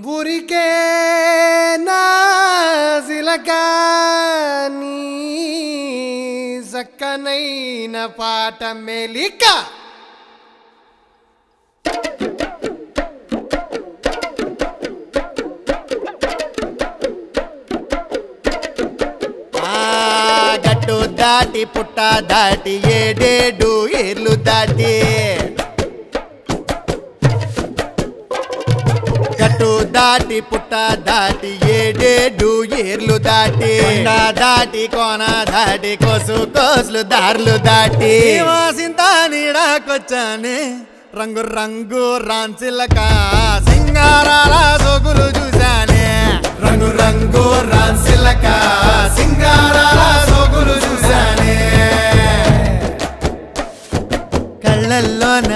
ఊరికే నా సిలక నీ సక్కనైన పాట మెలిక ఆ గట్టు దాటి పుట్ట దాటి ఏడేడు ఏర్లు దాటి గట్టు దాటి పుట్ట దాటి ఏడేడు ఏర్లు దాటి కొండ దాటి కోన దాటి కోసు కోసులు దారులు దాటి వాసింత నీడాకొచ్చానే రంగు రంగు రాన్సిలక సింగారాల సోకులు చూశానే రంగు రంగు రాన్సిలక సింగారాల సోకులు చూశానే కళ్ళల్లోనా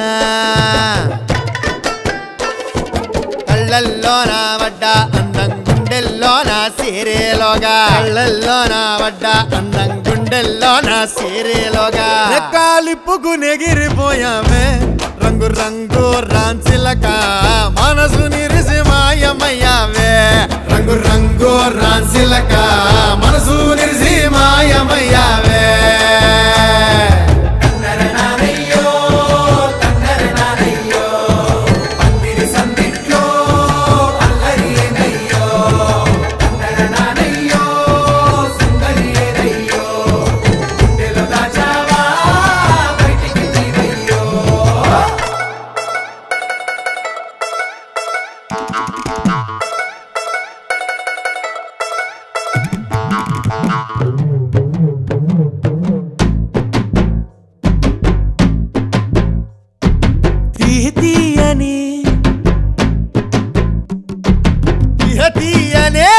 కళ్ళల్లోన పడ్డ అందం గుండెల్లోన సీరేలోగా కళ్ళల్లోన పడ్డ అందం గుండెల్లోన సీరేలోగా కాలిప్పుకు నెగిరిపోయామే రంగు రంగు రాన్సిలక మనసు నిరిసి మాయమయ్యావే రంగు రంగు రాన్సిలక మనసు నిరిసి మాయమయ్యావే తీయని తీయనే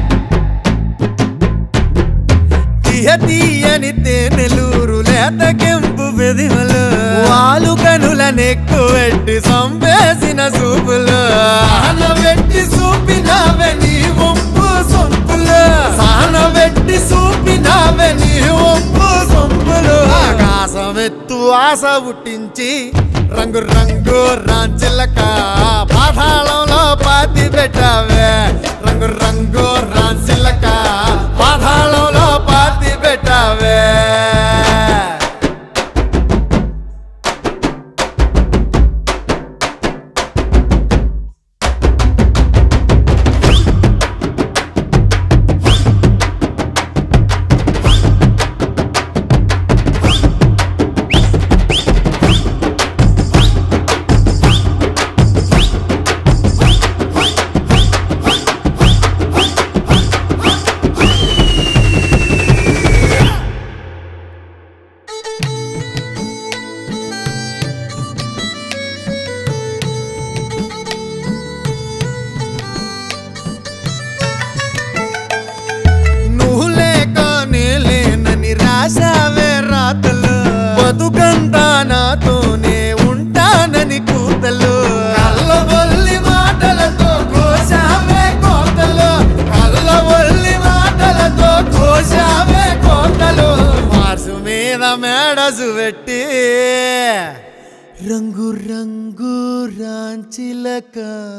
తీయని తేనెలూరు లేత కెంపు పెదిమలు వాలు కనుల నెక్కు పెట్టి సంపేసిన సూపులు సాన పెట్టి చూపినావే నీ ఒప్పు సొంపులు సాన పెట్టి చూపినావే నీ ఒప్పు సొంపులు ఆకాశం ఎత్తు ఆశ పుట్టించి రంగు రంగు రాంచిలక పాతాళంలో పాతి పెట్టావే రంగు రంగు రాంచిలక పాతాళంలో పాతి పెట్టావే నువ్వు లేక నేలేనని రాశావే రాతలు బతుకంతా నాతోనే ఉంటానని కూతలు కళ్ళబొల్లి మాటలతో కోసావే కోతలు కళ్ళబొల్లి మాటలతో కోసావే కోతలు మార్సు మీద మేడసు పెట్టి రంగు రంగు రాంచిలక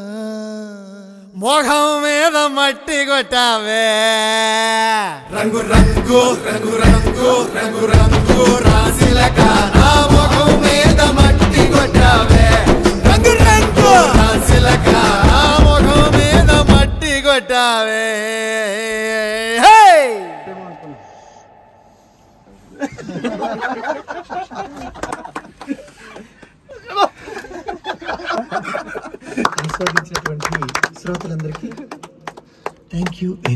మోహం మీద మట్టి కొట్టావే రంగు రంగు రంగు రంగు రంగు రంగు రాసిలక నా మొహం మీద మట్టి కొట్టావే రంగు రంగు రాసిలక నా మొహం మీద మట్టి కొట్టావే హే! ఆస్వాదించినటువంటి శ్రోతలందరికీ థ్యాంక్ యూ